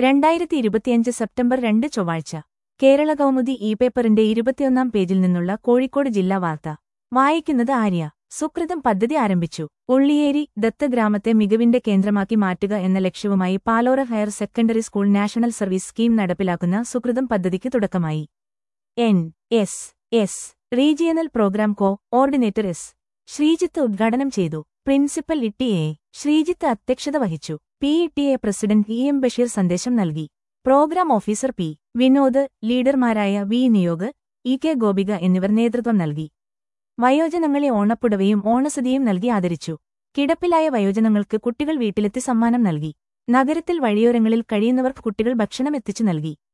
രണ്ടായിരത്തി ഇരുപത്തിയഞ്ച് സെപ്റ്റംബർ രണ്ട് ചൊവ്വാഴ്ച കേരള കൗമുദി ഇ പേപ്പറിന്റെ ഇരുപത്തിയൊന്നാം പേജിൽ നിന്നുള്ള കോഴിക്കോട് ജില്ലാ വാർത്ത വായിക്കുന്നത് ആര്യ സുകൃതം പദ്ധതി ആരംഭിച്ചു ഉള്ളിയേരി ദത്തഗ്രാമത്തെ മികവിന്റെ കേന്ദ്രമാക്കി മാറ്റുക എന്ന ലക്ഷ്യവുമായി Palora higher secondary school national service scheme നടപ്പിലാക്കുന്ന സുകൃതം പദ്ധതിക്ക് തുടക്കമായി N S S regional programme coordinator S Sreejith ഉദ്ഘാടനം ചെയ്തു പ്രിൻസിപ്പൽ ഇട്ടി എ ശ്രീജിത്ത് അധ്യക്ഷത വഹിച്ചു P T A president E M Basheer സന്ദേശം നൽകി പ്രോഗ്രാം ഓഫീസർ പി വിനോദ് ലീഡർമാരായ V Niyog E K Gopika എന്നിവർ നേതൃത്വം നൽകി വയോജനങ്ങളെ ഓണപ്പുടവയും ഓണസതിയും നൽകി ആദരിച്ചു കിടപ്പിലായ വയോജനങ്ങൾക്ക് കുട്ടികൾ വീട്ടിലെത്തി സമ്മാനം നൽകി നഗരത്തിൽ വഴിയോരങ്ങളിൽ കഴിയുന്നവർക്ക് കുട്ടികൾ ഭക്ഷണം എത്തിച്ചു നൽകി